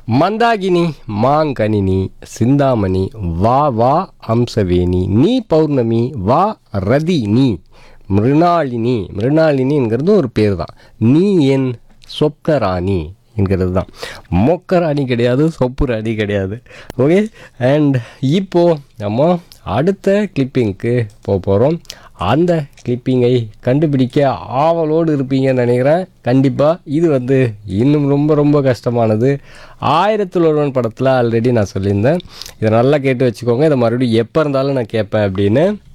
மந்தாகினி மாங்கனினி சிந்தாமணி வா வா அம்சவேணி நீ பௌர்ணமி வா ரதி நீ மிருணாளினி மிருணாளினிங்கிறது ஒரு பேர் தான் நீ என் சொப்கராணி என்கிறது தான் மொக்க ராணி கிடையாது சொப்பு ராணி கிடையாது ஓகே அண்ட் இப்போது நம்ம அடுத்த கிளிப்பிங்க்கு போக போகிறோம் அந்த கிளிப்பிங்கை கண்டுபிடிக்க ஆவலோடு இருப்பீங்கன்னு நினைக்கிறேன் கண்டிப்பாக இது வந்து இன்னும் ரொம்ப ரொம்ப கஷ்டமானது ஆயிரத்தில் ஒருவன் படத்தில் ஆல்ரெடி நான் சொல்லியிருந்தேன் இதை நல்லா கேட்டு வச்சுக்கோங்க இதை மறுபடியும் எப்போ இருந்தாலும் நான் கேட்பேன் அப்படின்னு